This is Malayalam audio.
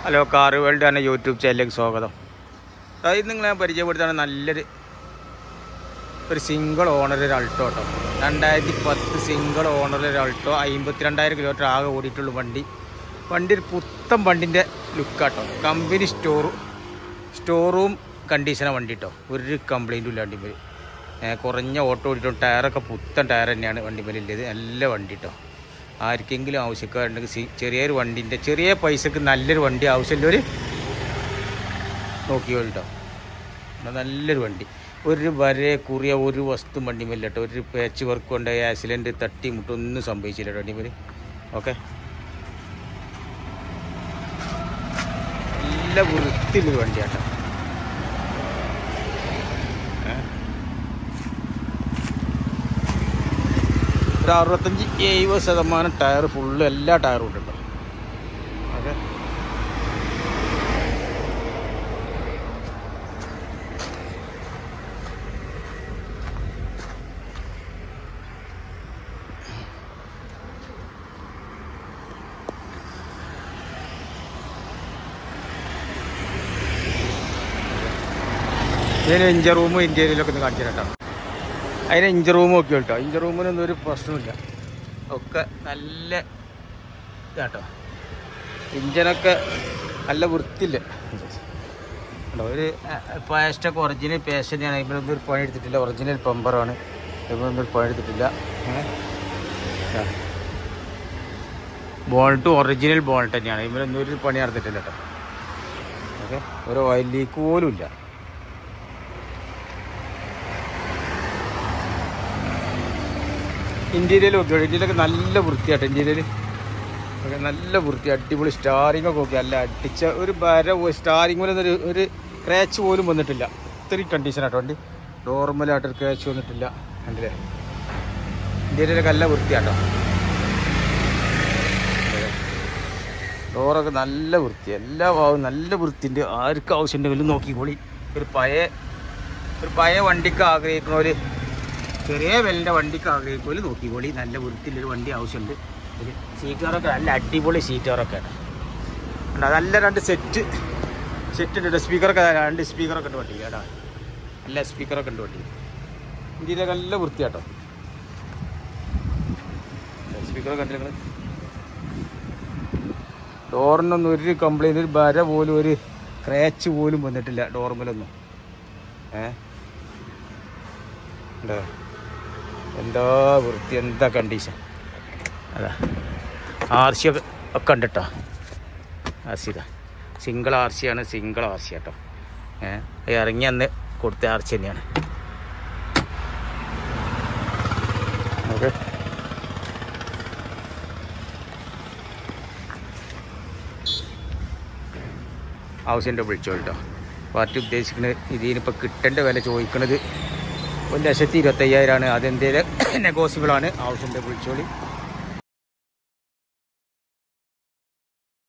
ഹലോ കാർ വേൾഡ് എന്ന യൂട്യൂബ് ചാനലിലേക്ക് സ്വാഗതം അതായത് നിങ്ങളെ ഞാൻ പരിചയപ്പെടുത്താണ് നല്ലൊരു ഒരു സിംഗിൾ ഓണർ ഒരു അൾട്ടോ കേട്ടോ രണ്ടായിരത്തി പത്ത് സിംഗിൾ ഓണർ ഒരു അൾട്ടോ അമ്പത്തിരണ്ടായിരം കിലോമീറ്റർ ആകെ ഓടിയിട്ടുള്ളൂ വണ്ടി വണ്ടി ഒരു പുത്തൻ വണ്ടിൻ്റെ ലുക്കാട്ടോ കമ്പനി സ്റ്റോർ സ്റ്റോർ റൂം കണ്ടീഷനാണ് വണ്ടി കേട്ടോ ഒരു കംപ്ലൈൻറ്റും ഇല്ല വണ്ടിമേൽ കുറഞ്ഞ ഓട്ടോ ഓടിയിട്ടും ടയറൊക്കെ പുത്തൻ ടയർ തന്നെയാണ് വണ്ടിമേലുള്ളത് നല്ല വണ്ടി കേട്ടോ ആർക്കെങ്കിലും ആവശ്യക്കാരുണ്ടെങ്കിൽ സി ചെറിയൊരു വണ്ടിൻ്റെ ചെറിയ പൈസക്ക് നല്ലൊരു വണ്ടി ആവശ്യമുള്ളവർ നോക്കിയോ കേട്ടോ നല്ലൊരു വണ്ടി ഒരു വരെ കുറിയ ഒരു വസ്തു വണ്ടിമേൽ കേട്ടോ ഒരു പേച്ച് വർക്ക് കൊണ്ട് ആക്സിഡൻറ്റ് തട്ടി മുട്ടൊന്നും സംഭവിച്ചില്ല കേട്ടോ വണ്ടിമേൽ ഓക്കെ നല്ല വൃത്തിയുള്ളൊരു വണ്ടിയാട്ടോ ഒരു അറുപത്തഞ്ച് എഴുപത് ശതമാനം ടയർ ഫുള്ള് എല്ലാ ടയറും ഉണ്ട് കേട്ടോ ഓക്കെ ഇതിന് ഇഞ്ചർ റൂമും ഇന്ത്യയിലൊക്കെ ഒന്ന് കാണിച്ചു കേട്ടോ അതിന് ഇഞ്ചർ റൂം ഒക്കെ കേട്ടോ ഇഞ്ചർ റൂമിനൊന്നും ഒരു പ്രശ്നമില്ല ഒക്കെ നല്ല ഇതാട്ടോ ഇഞ്ചനൊക്കെ നല്ല വൃത്തിയില്ല ഉണ്ടോ ഒരു പേസ്റ്റൊക്കെ ഒറിജിനൽ പേസ്റ്റ് തന്നെയാണ് ഇതിലൊന്നും ഒരു പണി എടുത്തിട്ടില്ല ഒറിജിനൽ പമ്പറാണ് ഇതിലൊന്നും ഒരു പണി എടുത്തിട്ടില്ല ബോൾട്ട് ഒറിജിനൽ ബോൾട്ട് തന്നെയാണ് ഇതിലൊന്നും ഒരു പണി നടത്തിട്ടില്ല കേട്ടോ ഓക്കെ ഒരു ഓയിൽ ലീക്ക് പോലും ഇല്ല ഇന്ത്യയിലും ഒക്കെ ഇന്ത്യയിലൊക്കെ നല്ല വൃത്തിയാട്ടോ ഇന്ത്യയിൽ ഒക്കെ നല്ല വൃത്തി അടിപൊളി സ്റ്റാറിംഗ് ഒക്കെ നോക്കി നല്ല അടിച്ച ഒരു വര സ്റ്റാറിംഗ് പോലും ഒരു ഒരു ക്രാച്ച് പോലും വന്നിട്ടില്ല ഇത്രയും കണ്ടീഷനാട്ടോ വണ്ടി നോർമലായിട്ടൊരു ക്രാച്ച് വന്നിട്ടില്ല കണ്ടില്ലേ ഇന്ത്യയിലൊക്കെ നല്ല വൃത്തിയാട്ടോ ഡോറൊക്കെ നല്ല വൃത്തി എല്ലാ ഭാഗവും നല്ല വൃത്തിൻ്റെ ആർക്ക് ആവശ്യമുണ്ടെങ്കിലും നോക്കിക്കോളി ഒരു പഴയ ഒരു പഴയ വണ്ടിക്ക് ആഗ്രഹിക്കുന്നവർ ചെറിയ വിലൻ്റെ വണ്ടിക്ക് ആഗ്രഹിക്കോല് നോക്കിക്കോളി നല്ല വൃത്തിയിലൊരു വണ്ടി ആവശ്യമുണ്ട് ഒരു സീറ്റുകാരൊക്കെ നല്ല അടിപൊളി സീറ്റുകാരൊക്കെ ഉണ്ട് നല്ല രണ്ട് സെറ്റ് സെറ്റ് ഉണ്ട് സ്പീക്കറൊക്കെ രണ്ട് സ്പീക്കറൊക്കെ ഉണ്ട് വണ്ടി കേട്ടാ നല്ല സ്പീക്കറൊക്കെ ഉണ്ട് വണ്ടി ഇന്ത്യയിലെ നല്ല വൃത്തിയാട്ടോ സ്പീക്കറൊക്കെ ഉണ്ട് നിങ്ങൾ ഡോറിനൊന്നും ഒരു കംപ്ലൈൻറ്റ് ഒരു വര പോലും ഒരു ക്രാച്ച് പോലും വന്നിട്ടില്ല ഡോർമലൊന്നും ഏ ഉണ്ടോ എന്താ വൃത്തി എന്താ കണ്ടീഷൻ അതാ ആർ സി ഒക്കെ ഒക്കെ ഉണ്ട് കേട്ടോ ആർ സി ഇതാ സിംഗിൾ ആർ സി ആണ് സിംഗിൾ ആർ സി കേട്ടോ ഏ ഇറങ്ങി അന്ന് കൊടുത്ത ആർ സി തന്നെയാണ് ഓക്കെ ആവശ്യമുണ്ട് വിളിച്ചോ കേട്ടോ പാർട്ടി ഉദ്ദേശിക്കുന്നത് ഇതിനിപ്പോൾ കിട്ടേണ്ട വില ചോദിക്കുന്നത് ഒരു ലക്ഷത്തി ഇരുപത്തയ്യായിരമാണ് അതെന്തേലും നെഗോസിബിളാണ് ആവശ്യമുണ്ട് വിളിച്ചോളി